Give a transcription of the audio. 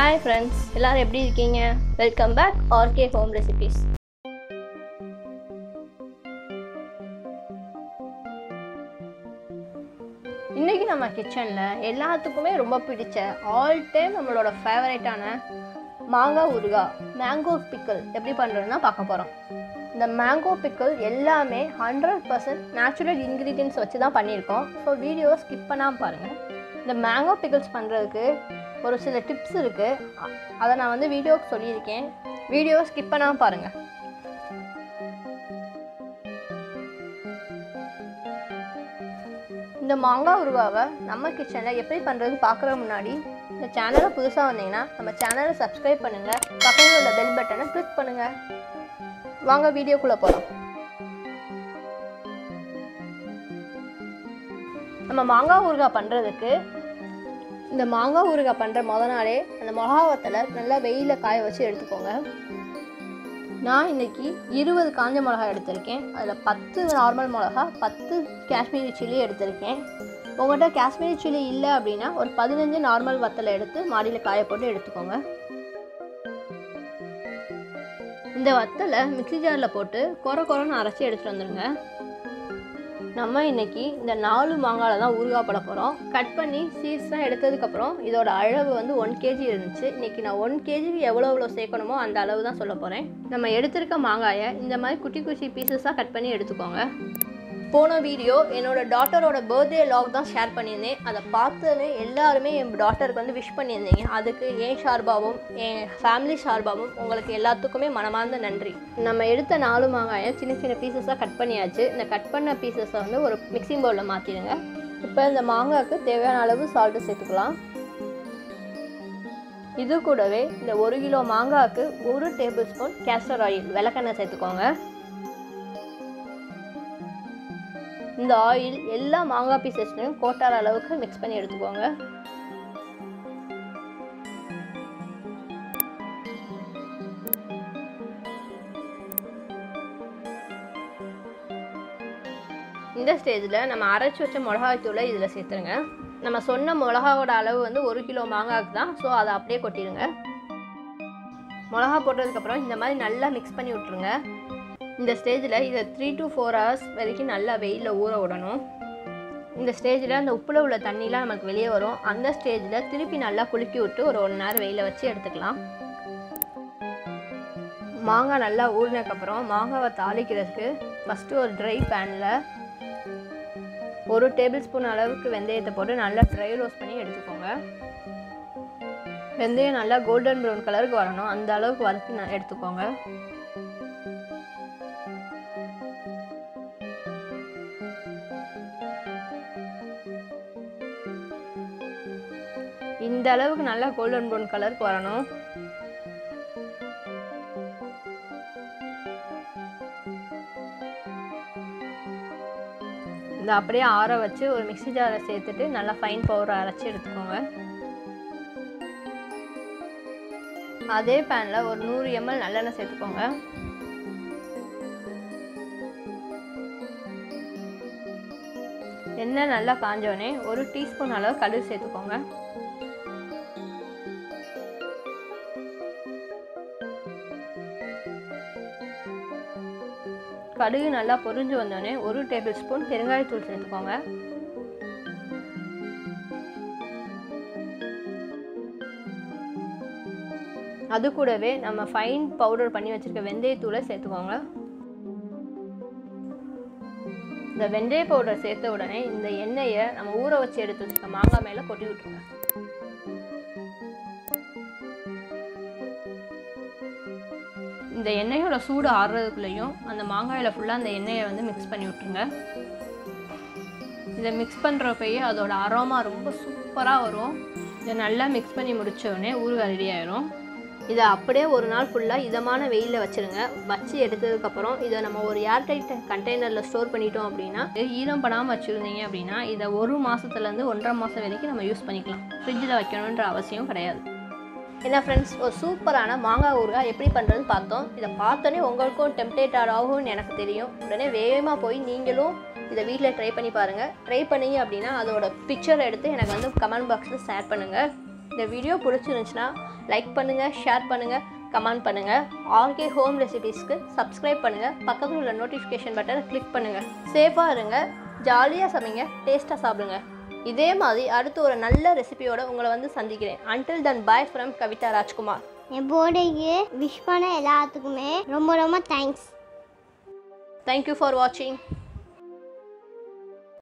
hi friends எல்லாரும் எப்படி இருக்கீங்க welcome back RK home recipes இன்னைக்கு நம்ம கிச்சனில் எல்லாத்துக்குமே ரொம்ப பிடிச்ச ஆல் டைம் நம்மளோட ஃபேவரேட்டான மாங்காய் ஊறுகாய் மேங்கோ பிக்கல் எப்படி பண்ணுறதுன்னா பார்க்க போகிறோம் இந்த மேங்கோ பிக்கல் எல்லாமே ஹண்ட்ரட் பர்சன்ட் நேச்சுரல் இன்க்ரீடியன்ஸ் வச்சு தான் பண்ணியிருக்கோம் ஸோ வீடியோவை ஸ்கிப் பண்ணாமல் பாருங்கள் இந்த மேங்கோ பிக்கல்ஸ் பண்ணுறதுக்கு ஒரு சில டிப்ஸ் இருக்குது அதை நான் வந்து வீடியோவுக்கு சொல்லியிருக்கேன் வீடியோவை ஸ்கிப் பண்ணாமல் பாருங்கள் இந்த மாங்காய் உருவாவை நம்ம கிச்சனில் எப்படி பண்ணுறது பார்க்குற முன்னாடி இந்த சேனலை புதுசாக வந்தீங்கன்னா நம்ம சேனலை சப்ஸ்கிரைப் பண்ணுங்கள் பக்கத்தில் உள்ள பெல் பட்டனை கிளிக் பண்ணுங்கள் வாங்க வீடியோக்குள்ளே போகலாம் நம்ம மாங்காய் ஊறுகாய் பண்ணுறதுக்கு இந்த மாங்காய் ஊறுகாய் பண்ணுற முத நாளே அந்த மிளகாவத்தில் நல்லா வெயிலில் காய வச்சு எடுத்துக்கோங்க நான் இன்னைக்கு இருபது காஞ்ச மிளகாய் எடுத்திருக்கேன் அதில் பத்து நார்மல் மிளகா பத்து காஷ்மீரி சில்லி எடுத்திருக்கேன் உங்கள்கிட்ட காஷ்மீரி சில்லி இல்லை அப்படின்னா ஒரு பதினஞ்சு நார்மல் வத்தலை எடுத்து மாடியில் காய போட்டு எடுத்துக்கோங்க இந்த வத்தலை மிக்ஸி ஜாரில் போட்டு குறை குறைன்னு அரைச்சி எடுத்துகிட்டு வந்துடுங்க நம்ம இன்னைக்கு இந்த நாலு மாங்காயில் தான் ஊறுகாய் போட போகிறோம் கட் பண்ணி சீட்ஸ்லாம் எடுத்ததுக்கப்புறம் இதோட அளவு வந்து ஒன் கேஜி இருந்துச்சு இன்னைக்கு நான் ஒன் கேஜிக்கு எவ்வளோ எவ்வளோ சேர்க்கணுமோ அந்த அளவு தான் சொல்ல போகிறேன் நம்ம எடுத்திருக்க மாங்காயை இந்த மாதிரி குட்டி குட்டி பீசஸாக கட் பண்ணி எடுத்துக்கோங்க போன வீடியோ என்னோட டாட்டரோட பர்த்டே லாக் தான் ஷேர் பண்ணியிருந்தேன் அதை பார்த்துன்னு எல்லாருமே என் டாட்டருக்கு வந்து விஷ் பண்ணியிருந்தீங்க அதுக்கு என் சார்பாகவும் என் ஃபேமிலி சார்பாகவும் உங்களுக்கு எல்லாத்துக்குமே மனமார்ந்த நன்றி நம்ம எடுத்த நாலு மாங்காயை சின்ன சின்ன பீசஸாக கட் பண்ணியாச்சு இந்த கட் பண்ண பீசஸை வந்து ஒரு மிக்சிங் பவுலில் மாற்றிடுங்க இப்போ இந்த மாங்காய்க்கு தேவையான அளவு சால்ட்டு சேர்த்துக்கலாம் இது கூடவே இந்த ஒரு கிலோ மாங்காய்க்கு ஒரு டேபிள் ஸ்பூன் கேஸ்டர் ஆயில் விளக்கெண்ணெய் சேர்த்துக்கோங்க இந்த ஆயில் எல்லா மாங்காய் பீசஸ்லையும் கோட்டார அளவுக்கு மிக்ஸ் பண்ணி எடுத்துக்கோங்க இந்த ஸ்டேஜில் நம்ம அரைச்சி வச்ச மிளகாய் தூளை இதில் சேர்த்துருங்க நம்ம சொன்ன மிளகாவோட அளவு வந்து ஒரு கிலோ மாங்காய்க்கு தான் ஸோ அதை அப்படியே கொட்டிடுங்க மிளகா போட்டதுக்கப்புறம் இந்த மாதிரி நல்லா மிக்ஸ் பண்ணி விட்ருங்க இந்த ஸ்டேஜில் இதை த்ரீ டு ஃபோர் ஹவர்ஸ் வரைக்கும் நல்லா வெயிலில் ஊற விடணும் இந்த ஸ்டேஜில் அந்த உப்பில் உள்ள தண்ணிலாம் நமக்கு வெளியே வரும் அந்த ஸ்டேஜில் திருப்பி நல்லா குலுக்கி விட்டு ஒரு ஒன் ஹவர் வெயிலில் வச்சு எடுத்துக்கலாம் மாங்காய் நல்லா ஊறினதுக்கப்புறம் மாங்காவை தாளிக்கிறதுக்கு ஃபஸ்ட்டு ஒரு ட்ரை பேனில் ஒரு டேபிள் ஸ்பூன் அளவுக்கு வெந்தயத்தை போட்டு நல்லா ட்ரை ரோஸ்ட் பண்ணி எடுத்துக்கோங்க வெந்தயம் நல்லா கோல்டன் ப்ரௌன் கலருக்கு வரணும் அந்த அளவுக்கு வறுத்து எடுத்துக்கோங்க இந்த அளவுக்கு நல்லா கோல்டன் ப்ரௌன் கலருக்கு வரணும் இந்த அப்படியே ஆற வச்சு ஒரு மிக்சி ஜாரை சேர்த்துட்டு நல்லா ஃபைன் பவுடர் அரைச்சி எடுத்துக்கோங்க அதே பேனில் ஒரு நூறு எம்எல் நல்லெண்ணெய் சேர்த்துக்கோங்க எண்ணெய் நல்லா காஞ்சோடனே ஒரு டீஸ்பூன் அளவு கடுகு சேர்த்துக்கோங்க கடுகு நல்லா பொரிஞ்சு வந்தோடனே ஒரு டேபிள் ஸ்பூன் பெருங்காயத்தூள் சேர்த்துக்கோங்க அது கூடவே நம்ம ஃபைன் பவுடர் பண்ணி வச்சுருக்க வெந்தயத்தூளை சேர்த்துக்கோங்க இந்த வெந்தய பவுடர் சேர்த்த உடனே இந்த எண்ணெயை நம்ம ஊற வச்சு எடுத்து வச்சுருக்க மாங்காய் மேலே கொட்டி விட்டுருங்க இந்த எண்ணெயோட சூடு ஆறுறதுக்குள்ளேயும் அந்த மாங்காயில் ஃபுல்லாக அந்த எண்ணெயை வந்து மிக்ஸ் பண்ணி விட்டுருங்க இதை மிக்ஸ் பண்ணுறப்பயே அதோட அரோமா ரொம்ப சூப்பராக வரும் இதை நல்லா மிக்ஸ் பண்ணி முடித்தோடனே ஊறுகாய் ரெடி ஆயிரும் இதை அப்படியே ஒரு நாள் ஃபுல்லாக இதமான வெயிலில் வச்சுருங்க வச்சு எடுத்ததுக்கப்புறம் இதை நம்ம ஒரு ஏர்டைட் கண்டெய்னரில் ஸ்டோர் பண்ணிட்டோம் அப்படின்னா ஈரம் படாமல் வச்சுருந்தீங்க அப்படின்னா இதை ஒரு மாதத்துலேருந்து ஒன்றரை மாதம் வரைக்கும் நம்ம யூஸ் பண்ணிக்கலாம் ஃப்ரிட்ஜில் வைக்கணுன்ற அவசியம் கிடையாது என்ன ஃப்ரெண்ட்ஸ் ஒரு சூப்பரான மாங்காய் ஊறுகாய் எப்படி பண்ணுறதுன்னு பார்த்தோம் இதை பார்த்தோன்னே உங்களுக்கும் டெம்ப்டேட்டட் ஆகும்னு எனக்கு தெரியும் உடனே வேகமாக போய் நீங்களும் இதை வீட்டில் ட்ரை பண்ணி பாருங்கள் ட்ரை பண்ணீங்க அப்படின்னா அதோட பிக்சர் எடுத்து எனக்கு வந்து கமெண்ட் பாக்ஸில் ஷேர் பண்ணுங்கள் இந்த வீடியோ பிடிச்சிருந்துச்சுன்னா லைக் பண்ணுங்கள் ஷேர் பண்ணுங்கள் கமெண்ட் பண்ணுங்கள் ஆர்கே ஹோம் ரெசிபீஸ்க்கு சப்ஸ்கிரைப் பண்ணுங்கள் பக்கத்தில் உள்ள நோட்டிஃபிகேஷன் பட்டனை கிளிக் பண்ணுங்கள் சேஃபாக இருங்க ஜாலியாக சமைங்க டேஸ்ட்டாக சாப்பிடுங்க இதே மாதிரி அடுத்து ஒரு நல்ல ரெசிபியோட உங்களை வந்து சந்திக்கிறேன் until then bye from Kavitha Rajkumar என் பர்த்டேக்கு விஷ் பண்ண எல்லாத்துக்குமே ரொம்ப ரொம்ப தேங்க்ஸ் தேங்க்யூ ஃபார் வாட்சிங்